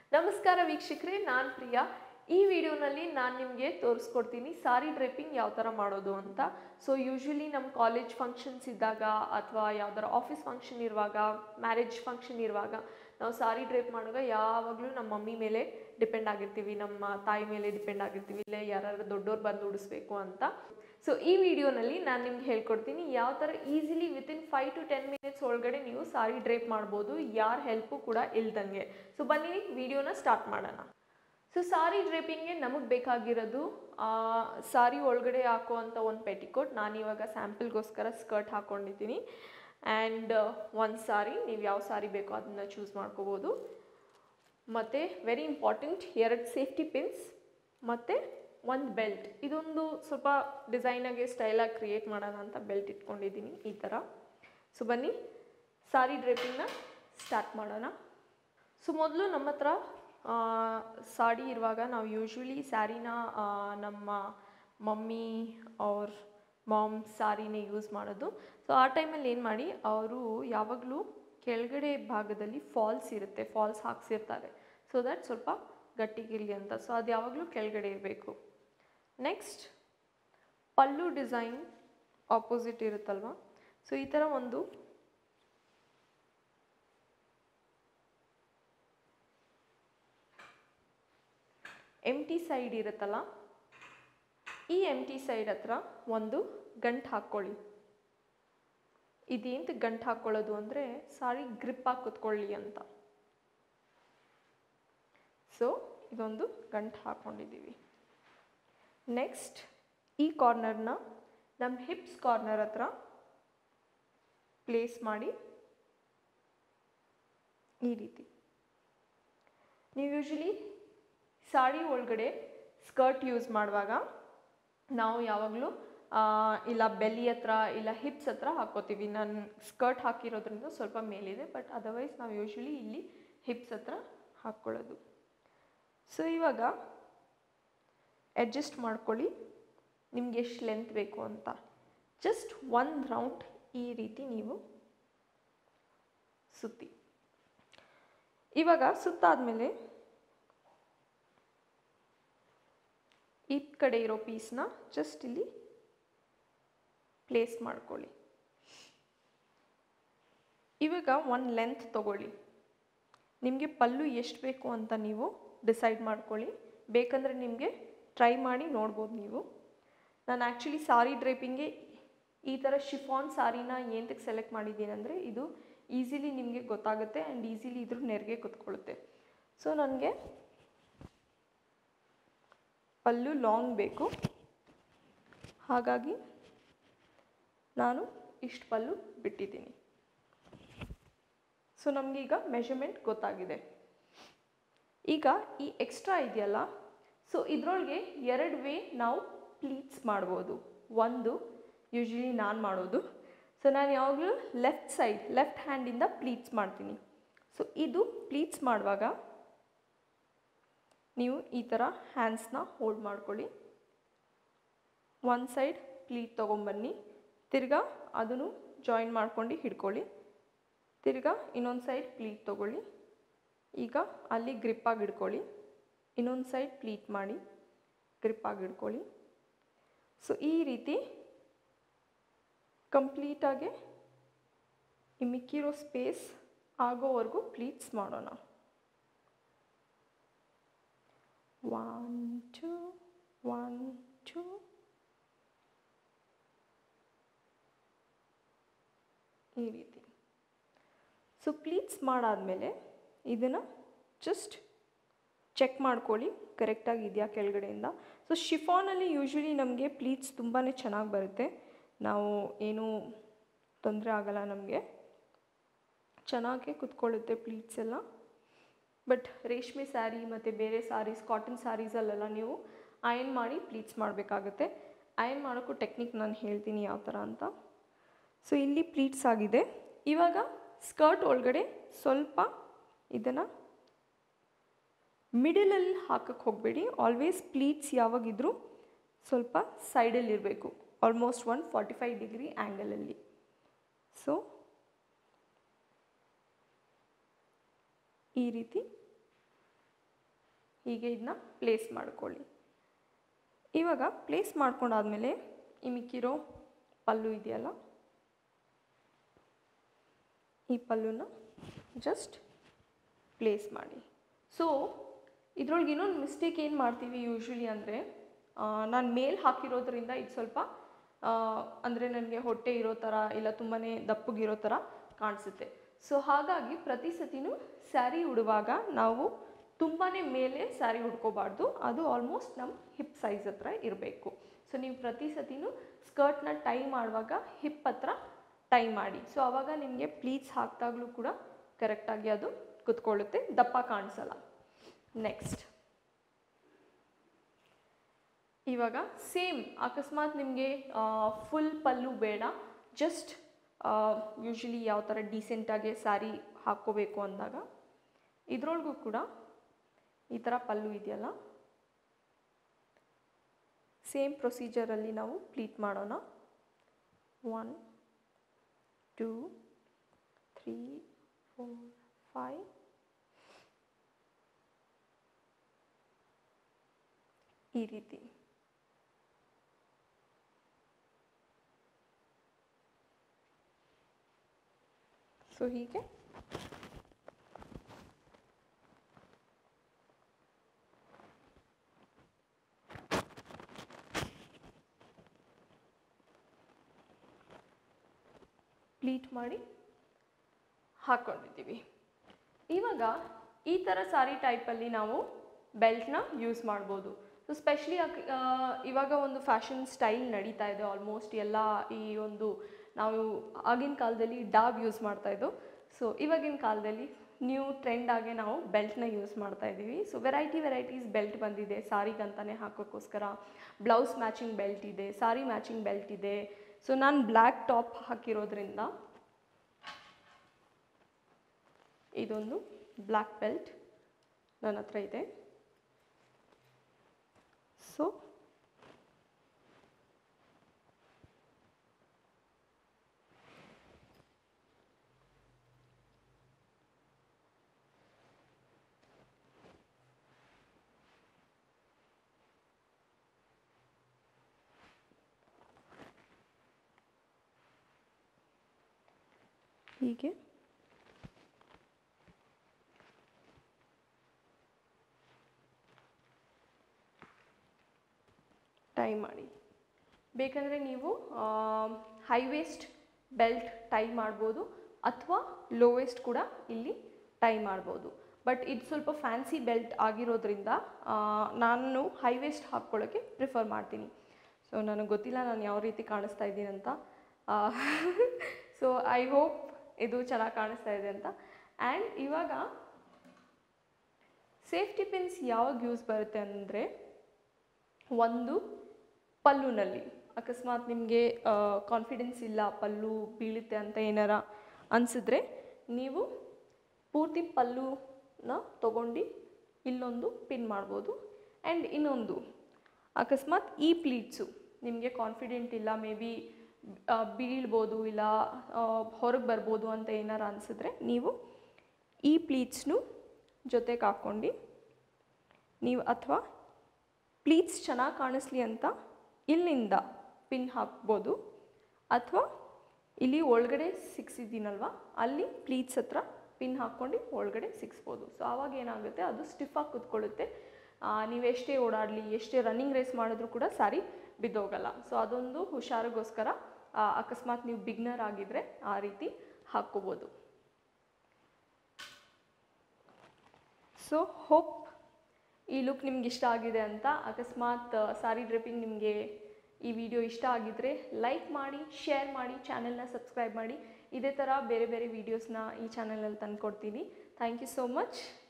ನಮಸ್ಕಾರ ವೀಕ್ಷಕರೇ ನಾನು ಪ್ರಿಯಾ ಈ ವಿಡಿಯೋನಲ್ಲಿ ನಾನು ನಿಮಗೆ ತೋರಿಸ್ಕೊಡ್ತೀನಿ ಸಾರಿ ಡ್ರೇಪಿಂಗ್ ಯಾವ ಥರ ಮಾಡೋದು ಅಂತ ಸೊ ಯೂಶ್ವಲಿ ನಮ್ಮ ಕಾಲೇಜ್ ಫಂಕ್ಷನ್ಸ್ ಇದ್ದಾಗ ಅಥವಾ ಯಾವ್ದಾರ ಆಫೀಸ್ ಫಂಕ್ಷನ್ ಇರುವಾಗ ಮ್ಯಾರೇಜ್ ಫಂಕ್ಷನ್ ಇರುವಾಗ ನಾವು ಸಾರಿ ಡ್ರೇಪ್ ಮಾಡುವಾಗ ಯಾವಾಗಲೂ ನಮ್ಮ ಮಮ್ಮಿ ಮೇಲೆ ಡಿಪೆಂಡ್ ಆಗಿರ್ತೀವಿ ನಮ್ಮ ತಾಯಿ ಮೇಲೆ ಡಿಪೆಂಡ್ ಆಗಿರ್ತೀವಿ ಇಲ್ಲ ಯಾರು ದೊಡ್ಡವ್ರು ಬಂದು ಉಡಿಸ್ಬೇಕು ಅಂತ ಸೊ ಈ ವಿಡಿಯೋನಲ್ಲಿ ನಾನು ನಿಮ್ಗೆ ಹೇಳ್ಕೊಡ್ತೀನಿ ಯಾವ ಥರ easily within five to ten minutes ಒಳಗಡೆ ನೀವು ಸಾರಿ ಡ್ರೇಪ್ ಮಾಡ್ಬೋದು ಯಾರ ಹೆಲ್ಪು ಕೂಡ ಇಲ್ದಂಗೆ ಸೊ ಬನ್ನಿ ವಿಡಿಯೋನ ಸ್ಟಾರ್ಟ್ ಮಾಡೋಣ ಸೊ ಸಾರಿ ಡ್ರೇಪಿಂಗ್ಗೆ ನಮಗೆ ಬೇಕಾಗಿರೋದು ಆ, ಸಾರಿ ಒಳಗಡೆ ಹಾಕುವಂಥ ಒಂದು ಪೆಟಿಕೋಟ್ ನಾನಿವಾಗ ಸ್ಯಾಂಪಲ್ಗೋಸ್ಕರ ಸ್ಕರ್ಟ್ ಹಾಕ್ಕೊಂಡಿದ್ದೀನಿ ಆ್ಯಂಡ್ ಒಂದು ಸಾರಿ ನೀವು ಯಾವ ಸಾರಿ ಬೇಕೋ ಅದನ್ನು ಚೂಸ್ ಮಾಡ್ಕೋಬೋದು ಮತ್ತು ವೆರಿ ಇಂಪಾರ್ಟೆಂಟ್ ಎರಡು ಸೇಫ್ಟಿ ಪಿನ್ಸ್ ಮತ್ತು ಒಂದು ಬೆಲ್ಟ್ ಇದೊಂದು ಸ್ವಲ್ಪ ಡಿಸೈನಾಗೆ ಸ್ಟೈಲಾಗಿ ಕ್ರಿಯೇಟ್ ಮಾಡೋಣ ಅಂತ ಬೆಲ್ಟ್ ಇಟ್ಕೊಂಡಿದ್ದೀನಿ ಈ ಥರ ಸೊ ಬನ್ನಿ ಸಾರಿ ಡ್ರೇಪಿಂಗ್ನ ಸ್ಟಾರ್ಟ್ ಮಾಡೋಣ ಸೊ ಮೊದಲು ನಮ್ಮ ಹತ್ರ ಆ, ಸಾಡಿ ಇರುವಾಗ ನಾವು ಯೂಶ್ವಲಿ ಸ್ಯಾರಿನ ಆ, ನಮ್ಮ ಮಮ್ಮಿ ಅವ್ರ ಮಾಮ್ ಸಾರಿನೇ ಯೂಸ್ ಮಾಡೋದು ಸೊ ಆ ಟೈಮಲ್ಲಿ ಏನು ಮಾಡಿ ಅವರು ಯಾವಾಗಲೂ ಕೆಳಗಡೆ ಭಾಗದಲ್ಲಿ ಫಾಲ್ಸ್ ಇರುತ್ತೆ ಫಾಲ್ಸ್ ಹಾಕ್ಸಿರ್ತಾರೆ ಸೊ ದಟ್ ಸ್ವಲ್ಪ ಗಟ್ಟಿಗಿರಲಿ ಅಂತ ಸೊ ಅದು ಯಾವಾಗಲೂ ಕೆಳಗಡೆ ಇರಬೇಕು ನೆಕ್ಸ್ಟ್ ಪಲ್ಲು ಡಿಸೈನ್ ಆಪೋಸಿಟ್ ಇರುತ್ತಲ್ವ ಸೊ ಈ ಥರ ಒಂದು ಎಂಟಿ ಸೈಡ್ ಇರುತ್ತಲ್ಲ ಈ ಎಂಟಿ ಸೈಡ್ ಹತ್ರ ಒಂದು ಗಂಟು ಹಾಕ್ಕೊಳ್ಳಿ ಇದೇಂತ ಗಂಟು ಹಾಕ್ಕೊಳ್ಳೋದು ಅಂದರೆ ಸಾರಿ ಗ್ರಿಪ್ ಆಗಿ ಕುತ್ಕೊಳ್ಳಿ ಅಂತ ಸೊ ಇದೊಂದು ಗಂಟು ಹಾಕ್ಕೊಂಡಿದ್ದೀವಿ ನೆಕ್ಸ್ಟ್ ಈ ಕಾರ್ನರ್ನ ನಮ್ಮ ಹಿಪ್ಸ್ ಕಾರ್ನರ್ ಹತ್ರ ಪ್ಲೇಸ್ ಮಾಡಿ ಈ ರೀತಿ ನೀವು ಯೂಶಲಿ ಸಾಡಿ ಒಳಗಡೆ ಸ್ಕರ್ಟ್ ಯೂಸ್ ಮಾಡುವಾಗ ನಾವು ಯಾವಾಗಲೂ ಇಲ್ಲ ಬೆಲ್ಲಿ ಹತ್ರ ಇಲ್ಲ ಹಿಪ್ಸ್ ಹತ್ರ ಹಾಕ್ಕೋತೀವಿ ನಾನು ಸ್ಕರ್ಟ್ ಹಾಕಿರೋದ್ರಿಂದ ಸ್ವಲ್ಪ ಮೇಲಿದೆ ಬಟ್ ಅದರ್ವೈಸ್ ನಾವು ಯೂಶ್ವಲಿ ಇಲ್ಲಿ ಹಿಪ್ಸ್ ಹತ್ರ ಹಾಕ್ಕೊಳ್ಳೋದು ಸೊ ಇವಾಗ ಅಡ್ಜಸ್ಟ್ ಮಾಡ್ಕೊಳ್ಳಿ ನಿಮ್ಗೆ ಎಷ್ಟು ಲೆಂತ್ ಬೇಕು ಅಂತ ಜಸ್ಟ್ ಒಂದು ರೌಂಡ್ ಈ ರೀತಿ ನೀವು ಸುತ್ತಿ ಇವಾಗ ಸುತ್ತಾದ್ಮೇಲೆ ಈ ಕಡೆ ಇರೋ ಪೀಸ್ನ ಜಸ್ಟ್ ಇಲ್ಲಿ ಪ್ಲೇಸ್ ಮಾಡ್ಕೊಳ್ಳಿ ಇವಾಗ ಒಂದು ಲೆಂತ್ ತಗೊಳ್ಳಿ ನಿಮಗೆ ಪಲ್ಲು ಎಷ್ಟು ಬೇಕು ಅಂತ ನೀವು ಡಿಸೈಡ್ ಮಾಡ್ಕೊಳ್ಳಿ ಬೇಕಂದರೆ ನಿಮಗೆ ಟ್ರೈ ಮಾಡಿ ನೋಡ್ಬೋದು ನೀವು ನಾನು ಆ್ಯಕ್ಚುಲಿ ಸಾರಿ ಡ್ರೇಪಿಂಗ್ಗೆ ಈ ಥರ ಶಿಫಾನ್ ಸಾರಿನ ಏನಕ್ಕೆ ಸೆಲೆಕ್ಟ್ ಮಾಡಿದ್ದೀನಿ ಅಂದರೆ ಇದು ಈಸಿಲಿ ನಿಮಗೆ ಗೊತ್ತಾಗುತ್ತೆ ಆ್ಯಂಡ್ ಈಸಿಲಿ ಇದ್ರ ನೆರಿಗೆ ಕುತ್ಕೊಳ್ಳುತ್ತೆ ಸೊ ನನಗೆ ಪಲ್ಲು ಲಾಂಗ್ ಬೇಕು ಹಾಗಾಗಿ ನಾನು ಇಷ್ಟು ಪಲ್ಲು ಬಿಟ್ಟಿದ್ದೀನಿ ಸೊ ನಮಗೀಗ ಮೆಷರ್ಮೆಂಟ್ ಗೊತ್ತಾಗಿದೆ ಈಗ ಈ ಎಕ್ಸ್ಟ್ರಾ ಇದೆಯಲ್ಲ ಸೊ ಇದರೊಳಗೆ ಎರಡು ವೇ ನಾವು ಪ್ಲೀಟ್ಸ್ ಮಾಡ್ಬೋದು ಒಂದು ಯೂಶ್ವಲಿ ನಾನು ಮಾಡೋದು ಸೊ ನಾನು ಯಾವಾಗಲೂ ಲೆಫ್ಟ್ ಸೈಡ್ ಲೆಫ್ಟ್ ಹ್ಯಾಂಡಿಂದ ಪ್ಲೀಟ್ಸ್ ಮಾಡ್ತೀನಿ ಸೊ ಇದು ಪ್ಲೀಟ್ಸ್ ಮಾಡುವಾಗ ನೀವು ಈ ಥರ ಹ್ಯಾಂಡ್ಸ್ನ ಹೋಲ್ಡ್ ಮಾಡ್ಕೊಳ್ಳಿ ಒಂದು ಸೈಡ್ ಪ್ಲೀಟ್ ತೊಗೊಂಬನ್ನಿ ತಿರ್ಗಾ ಅದನ್ನು ಜಾಯಿನ್ ಮಾಡ್ಕೊಂಡು ಹಿಡ್ಕೊಳ್ಳಿ ತಿರ್ಗಾ ಇನ್ನೊಂದು ಸೈಡ್ ಪ್ಲೀಟ್ ತೊಗೊಳ್ಳಿ ಈಗ ಅಲ್ಲಿ ಗ್ರಿಪ್ಪಾಗಿ ಹಿಡ್ಕೊಳ್ಳಿ ಇನ್ನೊಂದು ಸೈಡ್ ಪ್ಲೀಟ್ ಮಾಡಿ ಗ್ರಿಪ್ಪಾಗಿ ಹಿಡ್ಕೊಳ್ಳಿ ಸೊ ಈ ರೀತಿ ಕಂಪ್ಲೀಟಾಗಿ ಈ ಮಿಕ್ಕಿರೋ ಸ್ಪೇಸ್ ಆಗೋವರೆಗೂ ಪ್ಲೀಟ್ಸ್ ಮಾಡೋಣ ಒನ್ ಟು ಒನ್ ಟು ಈ ರೀತಿ ಸೊ ಪ್ಲೀಟ್ಸ್ ಮಾಡಾದಮೇಲೆ ಇದನ್ನು ಜಸ್ಟ್ ಚೆಕ್ ಮಾಡ್ಕೊಳ್ಳಿ ಕರೆಕ್ಟಾಗಿ ಇದೆಯಾ ಕೆಳಗಡೆಯಿಂದ ಸೊ ಶಿಫಾನಲ್ಲಿ ಯೂಶ್ವಲಿ ನಮಗೆ ಪ್ಲೀಟ್ಸ್ ತುಂಬಾ ಚೆನ್ನಾಗಿ ಬರುತ್ತೆ ನಾವು ಏನೂ ತೊಂದರೆ ಆಗಲ್ಲ ನಮಗೆ ಚೆನ್ನಾಗೇ ಕುತ್ಕೊಳ್ಳುತ್ತೆ ಪ್ಲೀಟ್ಸ್ ಎಲ್ಲ ಬಟ್ ರೇಷ್ಮೆ ಸ್ಯಾರಿ ಮತ್ತು ಬೇರೆ ಸ್ಯಾರೀಸ್ ಕಾಟನ್ ಸ್ಯಾರೀಸಲ್ಲೆಲ್ಲ ನೀವು ಅಯನ್ ಮಾಡಿ ಪ್ಲೀಟ್ಸ್ ಮಾಡಬೇಕಾಗತ್ತೆ ಅಯನ್ ಮಾಡೋಕ್ಕೂ ಟೆಕ್ನಿಕ್ ನಾನು ಹೇಳ್ತೀನಿ ಯಾವ ಥರ ಅಂತ ಸೊ ಇಲ್ಲಿ ಪ್ಲೀಟ್ಸ್ ಆಗಿದೆ ಇವಾಗ ಸ್ಕರ್ಟ್ ಒಳಗಡೆ ಸ್ವಲ್ಪ ಇದನ್ನು ಮಿಡಲಲ್ಲಿ ಹಾಕಕ್ಕೆ ಹೋಗಬೇಡಿ ಆಲ್ವೇಸ್ ಪ್ಲೀಟ್ಸ್ ಯಾವಾಗಿದ್ರೂ ಸ್ವಲ್ಪ ಸೈಡಲ್ಲಿ ಇರಬೇಕು almost one forty five degree ಆ್ಯಂಗಲಲ್ಲಿ ಸೊ ಈ ರೀತಿ ಹೀಗೆ ಇದನ್ನ ಪ್ಲೇಸ್ ಮಾಡ್ಕೊಳ್ಳಿ ಇವಾಗ ಪ್ಲೇಸ್ ಮಾಡ್ಕೊಂಡಾದ್ಮೇಲೆ ಈ ಮಿಕ್ಕಿರೋ ಪಲ್ಲು ಇದೆಯಲ್ಲ ಈ ಪಲ್ಲುನ ಜಸ್ಟ್ ಪ್ಲೇಸ್ ಮಾಡಿ ಸೊ ಇದ್ರೊಳಗೆ ಇನ್ನೊಂದು ಮಿಸ್ಟೇಕ್ ಏನು ಮಾಡ್ತೀವಿ ಯೂಶ್ವಲಿ ಅಂದರೆ ನಾನು ಮೇಲ್ ಹಾಕಿರೋದ್ರಿಂದ ಇದು ಸ್ವಲ್ಪ ಅಂದರೆ ನನಗೆ ಹೊಟ್ಟೆ ಇರೋ ಥರ ಇಲ್ಲ ತುಂಬಾ ದಪ್ಪಗಿರೋ ಥರ ಕಾಣಿಸುತ್ತೆ ಸೊ ಹಾಗಾಗಿ ಪ್ರತಿ ಸತಿನೂ ಸ್ಯಾರಿ ಉಡುವಾಗ ನಾವು ತುಂಬಾ ಮೇಲೆ ಸ್ಯಾರಿ ಉಡ್ಕೋಬಾರ್ದು ಅದು ಆಲ್ಮೋಸ್ಟ್ ನಮ್ಮ ಹಿಪ್ ಸೈಜ್ ಹತ್ರ ಇರಬೇಕು ಸೊ ನೀವು ಪ್ರತಿ ಸತಿನೂ ಸ್ಕರ್ಟ್ನ ಟೈ ಮಾಡುವಾಗ ಹಿಪ್ ಹತ್ರ ಟೈ ಮಾಡಿ ಸೊ ಆವಾಗ ನಿಮಗೆ ಪ್ಲೀಟ್ಸ್ ಹಾಕಿದಾಗಲೂ ಕೂಡ ಕರೆಕ್ಟಾಗಿ ಅದು ಕುತ್ಕೊಳ್ಳುತ್ತೆ ದಪ್ಪ ಕಾಣಿಸಲ್ಲ ನೆಕ್ಸ್ಟ್ ಇವಾಗ ಸೇಮ್ ಅಕಸ್ಮಾತ್ ನಿಮಗೆ ಫುಲ್ ಪಲ್ಲು ಬೇಡ ಜಸ್ಟ್ ಯೂಶ್ವಲಿ ಯಾವ ಥರ ಡೀಸೆಂಟಾಗಿ ಸ್ಯಾರಿ ಹಾಕ್ಕೋಬೇಕು ಅಂದಾಗ ಇದ್ರೊಳಗೂ ಕೂಡ ಈ ಥರ ಪಲ್ಲು ಇದೆಯಲ್ಲ ಸೇಮ್ ಪ್ರೊಸೀಜರಲ್ಲಿ ನಾವು ಪ್ಲೀಟ್ ಮಾಡೋಣ one two three four five ಈ ರೀತಿ ಸೊ ಹೀಗೆ ಪ್ಲೀಟ್ ಮಾಡಿ ಹಾಕ್ಕೊಂಡಿದ್ದೀವಿ ಇವಾಗ ಈ ಥರ ಸಾರಿ ಟೈಪಲ್ಲಿ ನಾವು ಬೆಲ್ಟ್ನ ಯೂಸ್ ಮಾಡ್ಬೋದು ಸೊ ಸ್ಪೆಷಲಿ ಇವಾಗ ಒಂದು ಫ್ಯಾಷನ್ ಸ್ಟೈಲ್ ನಡೀತಾ ಇದೆ ಆಲ್ಮೋಸ್ಟ್ ಎಲ್ಲ ಈ ಒಂದು ನಾವು ಆಗಿನ ಕಾಲದಲ್ಲಿ ಡಾಬ್ ಯೂಸ್ ಮಾಡ್ತಾ ಇದ್ದೋ ಸೊ ಇವಾಗಿನ ಕಾಲದಲ್ಲಿ ನ್ಯೂ ಟ್ರೆಂಡ್ ಆಗಿ ನಾವು ಬೆಲ್ಟ್ನ ಯೂಸ್ ಮಾಡ್ತಾ ಇದ್ದೀವಿ ಸೊ ವೆರೈಟಿ ವೆರೈಟೀಸ್ ಬೆಲ್ಟ್ ಬಂದಿದೆ ಸಾರಿಗಂತಾನೆ ಹಾಕೋಕ್ಕೋಸ್ಕರ ಬ್ಲೌಸ್ ಮ್ಯಾಚಿಂಗ್ ಬೆಲ್ಟ್ ಇದೆ ಸಾರಿ ಮ್ಯಾಚಿಂಗ್ ಬೆಲ್ಟ್ ಇದೆ ಸೊ ನಾನು ಬ್ಲ್ಯಾಕ್ ಟಾಪ್ ಹಾಕಿರೋದ್ರಿಂದ ಇದೊಂದು ಬ್ಲ್ಯಾಕ್ ಬೆಲ್ಟ್ ನನ್ನ ಹತ್ರ ಇದೆ ಸೊ ಹೀಗೆ ಟೈ ಮಾಡಿ ಬೇಕಂದರೆ ನೀವು ಹೈ ವೇಸ್ಟ್ ಬೆಲ್ಟ್ ಟೈ ಮಾಡ್ಬೋದು ಅಥವಾ ಲೋ ವೇಸ್ಟ್ ಕೂಡ ಇಲ್ಲಿ ಟೈ ಮಾಡ್ಬೋದು ಬಟ್ ಇದು ಸ್ವಲ್ಪ ಫ್ಯಾನ್ಸಿ ಬೆಲ್ಟ್ ಆಗಿರೋದ್ರಿಂದ ಆ, ನಾನು ಹೈ ವೇಸ್ಟ್ ಹಾಕ್ಕೊಳ್ಳೋಕ್ಕೆ ಪ್ರಿಫರ್ ಮಾಡ್ತೀನಿ ಸೊ ನನಗೆ ಗೊತ್ತಿಲ್ಲ ನಾನು ಯಾವ ರೀತಿ ಕಾಣಿಸ್ತಾ ಇದ್ದೀನಿ ಅಂತ ಸೊ ಐ ಹೋಪ್ ಇದು ಚೆನ್ನಾಗಿ ಕಾಣಿಸ್ತಾ ಇದೆ ಅಂತ ಆ್ಯಂಡ್ ಇವಾಗ ಸೇಫ್ಟಿ ಪಿನ್ಸ್ ಯಾವಾಗ ಯೂಸ್ ಬರುತ್ತೆ ಅಂದರೆ ಒಂದು ಪಲ್ಲುನಲ್ಲಿ ಅಕಸ್ಮಾತ್ ನಿಮಗೆ ಕಾನ್ಫಿಡೆನ್ಸ್ ಇಲ್ಲ ಪಲ್ಲು ಬೀಳುತ್ತೆ ಅಂತ ಏನಾರ ಅನಿಸಿದ್ರೆ ನೀವು ಪೂರ್ತಿ ಪಲ್ಲುನ ತಗೊಂಡು ಇಲ್ಲೊಂದು ಪಿನ್ ಮಾಡ್ಬೋದು ಆ್ಯಂಡ್ ಇನ್ನೊಂದು ಅಕಸ್ಮಾತ್ ಈ ಪ್ಲೀಟ್ಸು ನಿಮಗೆ ಕಾನ್ಫಿಡೆಂಟ್ ಇಲ್ಲ ಮೇ ಬಿ ಬೀಳ್ಬೋದು ಇಲ್ಲ ಹೊರಗೆ ಬರ್ಬೋದು ಅಂತ ಏನಾರು ಅನಿಸಿದ್ರೆ ನೀವು ಈ ಪ್ಲೀಟ್ಸ್ನು ಜೊತೆಗೆ ಹಾಕ್ಕೊಂಡು ನೀವು ಅಥವಾ ಪ್ಲೀಟ್ಸ್ ಚೆನ್ನಾಗಿ ಕಾಣಿಸ್ಲಿ ಅಂತ ಇಲ್ಲಿಂದ ಪಿನ್ ಹಾಕ್ಬೋದು ಅಥವಾ ಇಲ್ಲಿ ಒಳಗಡೆ ಸಿಕ್ಸಿದ್ದೀನಲ್ವ ಅಲ್ಲಿ ಪ್ಲೀಟ್ಸ್ ಹತ್ರ ಪಿನ್ ಹಾಕ್ಕೊಂಡು ಒಳಗಡೆ ಸಿಕ್ಸ್ಬೋದು ಸೊ ಆವಾಗ ಏನಾಗುತ್ತೆ ಅದು ಸ್ಟಿಫಾಗಿ ಕುತ್ಕೊಳ್ಳುತ್ತೆ ಆ, ನೀವೆಷ್ಟೇ ಓಡಾಡಲಿ ಎಷ್ಟೇ ರನ್ನಿಂಗ್ ರೇಸ್ ಮಾಡಿದ್ರೂ ಕೂಡ ಸಾರಿ ಬಿದ್ದೋಗಲ್ಲ ಸೊ ಅದೊಂದು ಹುಷಾರಿಗೋಸ್ಕರ ಆ, ಅಕಸ್ಮಾತ್ ನೀವು ಬಿಗ್ನರ್ ಆಗಿದ್ರೆ ಆ ರೀತಿ ಹಾಕ್ಕೋಬೋದು ಸೊ ಹೋಪ್ ಈ ಲುಕ್ ನಿಮ್ಗೆ ಇಷ್ಟ ಆಗಿದೆ ಅಂತ ಅಕಸ್ಮಾತ್ ಸಾರಿ ಡ್ರಿಪ್ಪಿಂಗ್ ನಿಮಗೆ ಈ ವಿಡಿಯೋ ಇಷ್ಟ ಆಗಿದ್ರೆ ಲೈಕ್ ಮಾಡಿ ಶೇರ್ ಮಾಡಿ ಚಾನೆಲ್ನ ಸಬ್ಸ್ಕ್ರೈಬ್ ಮಾಡಿ ಇದೇ ಥರ ಬೇರೆ ಬೇರೆ ವೀಡಿಯೋಸ್ನ ಈ ಚಾನಲಲ್ಲಿ ತಂದುಕೊಡ್ತೀನಿ ಥ್ಯಾಂಕ್ ಯು ಸೋ ಮಚ್